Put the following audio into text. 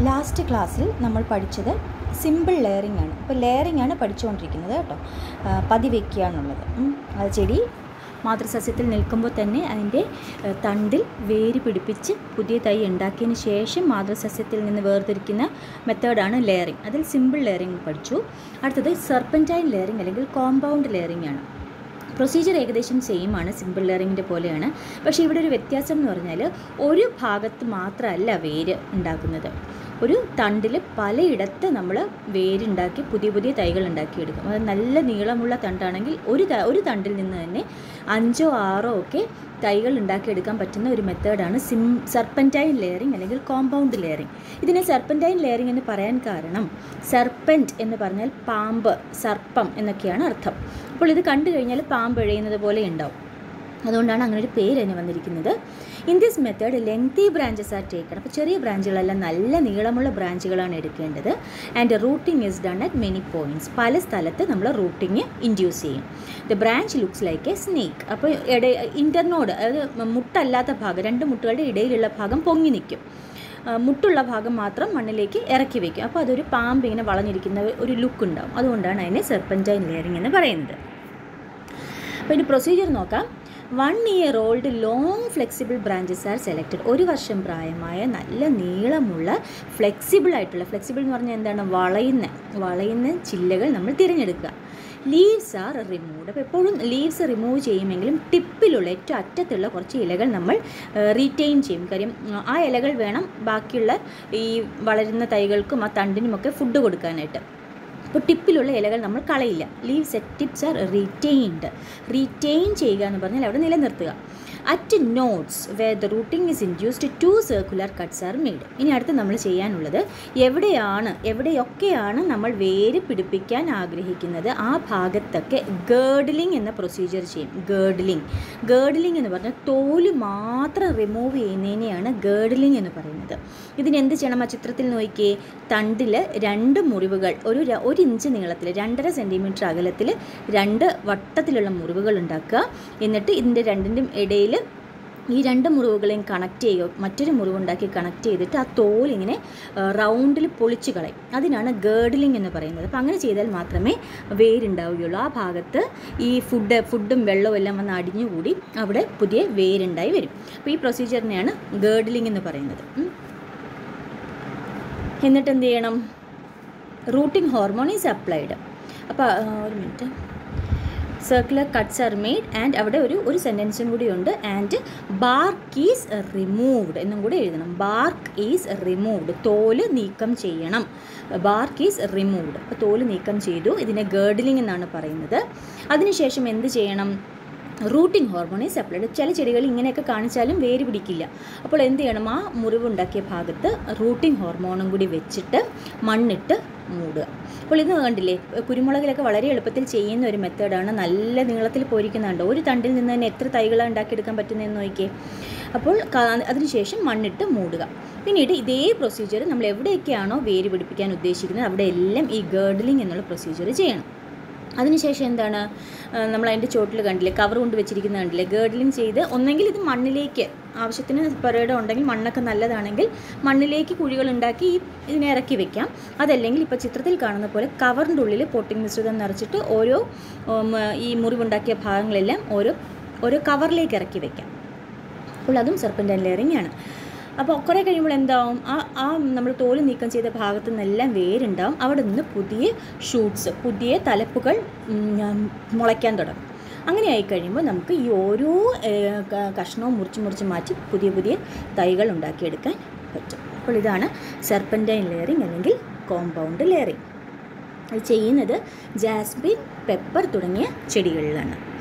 Last ക്ലാസ്സിൽ നമ്മൾ പഠിച്ചത് സിമ്പിൾ ലെയറിംഗ് ആണ് ഇപ്പോൾ ലെയറിംഗ് ആണ് പഠിച്ചുകൊണ്ടിരിക്കുന്നത് കേട്ടോ ആ, പതിവെക്കുക എന്നുള്ളത് ഉം. അത് ചെടി മാതൃസസ്യത്തിൽ നിൽക്കുമ്പോൾ തന്നെ അതിൻ്റെ ഏഹ്, തണ്ടിൽ വേര് പിടിപ്പിച്ച് പുതിയ തൈ ഉണ്ടാക്കിയതിന് ശേഷം മാതൃസസ്യത്തിൽ നിന്ന് വേർതിരിക്കുന്ന മെത്തേഡാണ് ലെയറിംഗ് അതിൽ സിമ്പിൾ ലെയറിംഗ് പഠിച്ചു അടുത്തത് സെർപ്പൻറ്റൈൻ ലെയറിംഗ് അല്ലെങ്കിൽ കോമ്പൗണ്ട് ലെയറിംഗ് ആണ് പ്രൊസീജിയർ ഏകദേശം സെയിം ആണ് സിമ്പിൾ ലെയറിങ്ങിൻ്റെ പോലെയാണ് പക്ഷേ ഇവിടെ ഒരു വ്യത്യാസം എന്ന് പറഞ്ഞാൽ ഒരു ഭാഗത്ത് മാത്രമല്ല വേര് ഉണ്ടാക്കുന്നത് ഒരു തണ്ടിൽ പലയിടത്ത് നമ്മൾ വേരുണ്ടാക്കി പുതിയ പുതിയ തൈകൾ ഉണ്ടാക്കിയെടുക്കും അത് നല്ല നീളമുള്ള തണ്ടാണെങ്കിൽ ഒരു ത- ഒരു തണ്ടിൽ നിന്ന് തന്നെ അഞ്ചോ ആറോ ഒക്കെ തൈകൾ ഉണ്ടാക്കിയെടുക്കാൻ പറ്റുന്ന ഒരു മെത്തേഡാണ് സിം സർപ്പൻറ്റൈൻ ലെയറിംഗ് അല്ലെങ്കിൽ കോമ്പൗണ്ട് ലെയറിംഗ് ഇതിനെ സർപ്പൻറ്റൈൻ ലെയറിംഗ് എന്ന് പറയാൻ കാരണം സർപ്പൻറ്റ് എന്ന് പറഞ്ഞാൽ പാമ്പ് സർപ്പം എന്നൊക്കെയാണ് അർത്ഥം അപ്പോൾ ഇത് കണ്ടു കഴിഞ്ഞാൽ പാമ്പ് എഴയുന്നത് പോലെ ഉണ്ടാവും അതുകൊണ്ടാണ് അങ്ങനെ ഒരു പേര് തന്നെ വന്നിരിക്കുന്നത് in this method lengthy branches are taken അപ്പോൾ ചെറിയ ബ്രാഞ്ചുകളെല്ലാം നല്ല നീളമുള്ള ബ്രാഞ്ചുകളാണ് എടുക്കേണ്ടത് and rooting is done at many points പല സ്ഥലത്ത് നമ്മൾ റൂട്ടിങ് ഇൻഡ്യൂസ് ചെയ്യും the branch looks like a snake അപ്പോൾ ഇട ഇൻ്റർനോഡ് അതായത് മുട്ടല്ലാത്ത ഭാഗം രണ്ട് മുട്ടുകളുടെ ഇടയിലുള്ള ഭാഗം പൊങ്ങി നിൽക്കും ആ, മുട്ടുള്ള ഭാഗം മാത്രം മണ്ണിലേക്ക് ഇറക്കി വെക്കും അപ്പോൾ അതൊരു പാമ്പ് ഇങ്ങനെ വളഞ്ഞിരിക്കുന്ന ഒരു ലുക്ക് ഉണ്ടാവും അതുകൊണ്ടാണ് അതിനെ സെർപ്പൻറ്റൈൻ ലെയറിംഗ് എന്ന് പറയുന്നത് അപ്പോൾ ഇനി പ്രൊസീജിയർ നോക്കാം one year old long flexible branches are selected ഒരു വർഷം പ്രായമായ നല്ല നീളമുള്ള ഫ്ലെക്സിബിൾ ആയിട്ടുള്ള ഫ്ലെക്സിബിൾ എന്ന് പറഞ്ഞാൽ എന്താണ് വളയുന്ന വളയുന്ന ചില്ലകൾ നമ്മൾ തിരഞ്ഞെടുക്കുക ലീവ്സ് ആർ റിമൂവ്ഡ് അപ്പോൾ എപ്പോഴും ലീവ്സ് റിമൂവ് ചെയ്യുമെങ്കിലും ടിപ്പിലുള്ള ഏറ്റവും അറ്റത്തുള്ള കുറച്ച് ഇലകൾ നമ്മൾ റീറ്റെയിൻ ചെയ്യും കാര്യം ഉം, ആ ഇലകൾ വേണം ബാക്കിയുള്ള ഈ വളരുന്ന തൈകൾക്കും ആ തണ്ടിനുമൊക്കെ ഫുഡ് കൊടുക്കാനായിട്ട് അപ്പോൾ ടിപ്പിലുള്ള ഇലകൾ നമ്മൾ കളയില്ല leaves at tips are retained retain ചെയ്യുക എന്ന് പറഞ്ഞാൽ അവിടെ നിലനിർത്തുക at nodes where the rooting is induced two circular cuts are made ഇനി അടുത്ത് നമ്മൾ ചെയ്യാനുള്ളത് എവിടെയാണ് എവിടെയൊക്കെയാണ് നമ്മൾ വേര് പിടിപ്പിക്കാൻ ആഗ്രഹിക്കുന്നത് ആ ഭാഗത്തൊക്കെ ഗേർഡ്ലിംഗ് എന്ന പ്രൊസീജിയർ ചെയ്യും ഗേർഡ്ലിംഗ് ഗേർഡ്ലിംഗ് എന്ന് പറഞ്ഞാൽ തോല് മാത്രം റിമൂവ് ചെയ്യുന്നതിനെയാണ് ഗേർഡ്ലിംഗ് എന്ന് പറയുന്നത് ഇതിന് എന്ത് ചെയ്യണം ആ ചിത്രത്തിൽ നോക്കിയേ തണ്ടിൽ രണ്ട് മുറിവുകൾ ഒരു ര- ഒരു ഇഞ്ച് നീളത്തിൽ രണ്ടര സെൻറ്റിമീറ്റർ അകലത്തിൽ രണ്ട് വട്ടത്തിലുള്ള മുറിവുകൾ ഉണ്ടാക്കുക എന്നിട്ട് ഇതിൻ്റെ രണ്ടിൻ്റെയും ഇടയിൽ ഈ രണ്ട് മുറിവുകളെയും കണക്ട് ചെയ്യുക മറ്റൊരു മുറിവുണ്ടാക്കി കണക്ട് ചെയ്തിട്ട് ആ തോലിങ്ങനെ റൗണ്ടിൽ പൊളിച്ച് കളയും അതിനാണ് ഗേർഡലിംഗ് എന്ന് പറയുന്നത് അപ്പം അങ്ങനെ ചെയ്താൽ മാത്രമേ വേരുണ്ടാവുകയുള്ളൂ ആ ഭാഗത്ത് ഈ ഫുഡ് ഫുഡും വെള്ളവും എല്ലാം വന്ന് അടിഞ്ഞുകൂടി അവിടെ പുതിയ വേരുണ്ടായി വരും അപ്പോൾ ഈ പ്രൊസീജിയറിനെയാണ് ഗേർഡലിംഗ് എന്ന് പറയുന്നത് ഉം. എന്നിട്ട് എന്ത് ചെയ്യണം റൂട്ടിംഗ് ഹോർമോൺ ഈസ് അപ്ലൈഡ് അപ്പോൾ ഒരു minute circular cuts are made and അവിടെ ഒരു ഒരു സെൻറ്റൻസും കൂടി ഉണ്ട് ആൻഡ് ബാർക്ക് ഈസ് റിമൂവ്ഡ് എന്നും കൂടി എഴുതണം ബാർക്ക് ഈസ് റിമൂവ്ഡ് തോല് നീക്കം ചെയ്യണം ബാർക്ക് ഈസ് റിമൂവ്ഡ് അപ്പോൾ തോല് നീക്കം ചെയ്തു ഇതിനെ ഗേർഡലിംഗ് എന്നാണ് പറയുന്നത് അതിനുശേഷം എന്ത് ചെയ്യണം റൂട്ടിംഗ് ഹോർമോൺ ഈസ് അപ്ലൈഡ് ചില ചെടികൾ ഇങ്ങനെയൊക്കെ കാണിച്ചാലും വേര് പിടിക്കില്ല അപ്പോൾ എന്ത് ചെയ്യണം ആ മുറിവുണ്ടാക്കിയ ഭാഗത്ത് റൂട്ടിംഗ് ഹോർമോണും കൂടി വെച്ചിട്ട് മണ്ണിട്ട് മൂടുക അപ്പോൾ ഇത് കണ്ടില്ലേ കുരുമുളകിലൊക്കെ വളരെ എളുപ്പത്തിൽ ചെയ്യുന്ന ഒരു മെത്തേഡാണ് നല്ല നീളത്തിൽ പോയിരിക്കുന്നുണ്ട് ഒരു തണ്ടിൽ നിന്ന് തന്നെ എത്ര തൈകളാണ് ഉണ്ടാക്കിയെടുക്കാൻ പറ്റുന്നതെന്ന് നോക്കിയേ അപ്പോൾ ക- അതിനുശേഷം മണ്ണിട്ട് മൂടുക പിന്നീട് ഇതേ പ്രൊസീജിയർ നമ്മൾ എവിടെയൊക്കെയാണോ വേര് പിടിപ്പിക്കാൻ ഉദ്ദേശിക്കുന്നത് അവിടെ എല്ലാം ഈ ഗേർഡലിംഗ് എന്നുള്ള പ്രൊസീജിയർ ചെയ്യണം അതിനുശേഷം എന്താണ് ആ, നമ്മൾ അതിൻ്റെ ചോട്ടിൽ കണ്ടില്ലേ കവർ കൊണ്ട് വെച്ചിരിക്കുന്നത് കണ്ടില്ലേ ഗേർഡലിംഗ് ചെയ്ത് ഒന്നെങ്കിൽ ഇത് മണ്ണിലേക്ക് ആവശ്യത്തിന് പെരയുടെ ഉണ്ടെങ്കിൽ മണ്ണൊക്കെ നല്ലതാണെങ്കിൽ മണ്ണിലേക്ക് കുഴികൾ ഉണ്ടാക്കി ഈ ഇതിനെ ഇറക്കി വെക്കാം അതല്ലെങ്കിൽ ഇപ്പോൾ ചിത്രത്തിൽ കാണുന്ന പോലെ കവറിൻ്റെ ഉള്ളിൽ പൊട്ടിംഗ് മിശ്രിതം നിറച്ചിട്ട് ഓരോ ഉം, ഈ മുറിവുണ്ടാക്കിയ ഭാഗങ്ങളെല്ലാം ഓരോ ഓരോ കവറിലേക്ക് ഇറക്കി വെക്കാം അപ്പോൾ അതും സെർപ്പൻ്റൈൻ ലെയറിംഗ് ആണ് അപ്പോൾ കുറേ കഴിയുമ്പോൾ എന്താവും ആ ആ നമ്മൾ തോല് നീക്കം ചെയ്ത ഭാഗത്തു നിന്നെല്ലാം വേരുണ്ടാവും അവിടെ നിന്ന് പുതിയ ഷൂട്ട്സ് പുതിയ തലപ്പുകൾ ഉം, മുളയ്ക്കാൻ തുടങ്ങും അങ്ങനെ ആയി കഴിയുമ്പോൾ നമുക്ക് ഈ ഓരോ ഏഹ്, ക- കഷ്ണവും മുറിച്ച് മുറിച്ച് മാറ്റി പുതിയ പുതിയ തൈകൾ ഉണ്ടാക്കിയെടുക്കാൻ പറ്റും അപ്പോൾ ഇതാണ് സെർപ്പൻറ്റൈൻ ലെയറിംഗ് അല്ലെങ്കിൽ കോമ്പൗണ്ട് ലെയറിംഗ് അത് ചെയ്യുന്നത് ജാസ്മിൻ പെപ്പർ തുടങ്ങിയ ചെടികളിലാണ്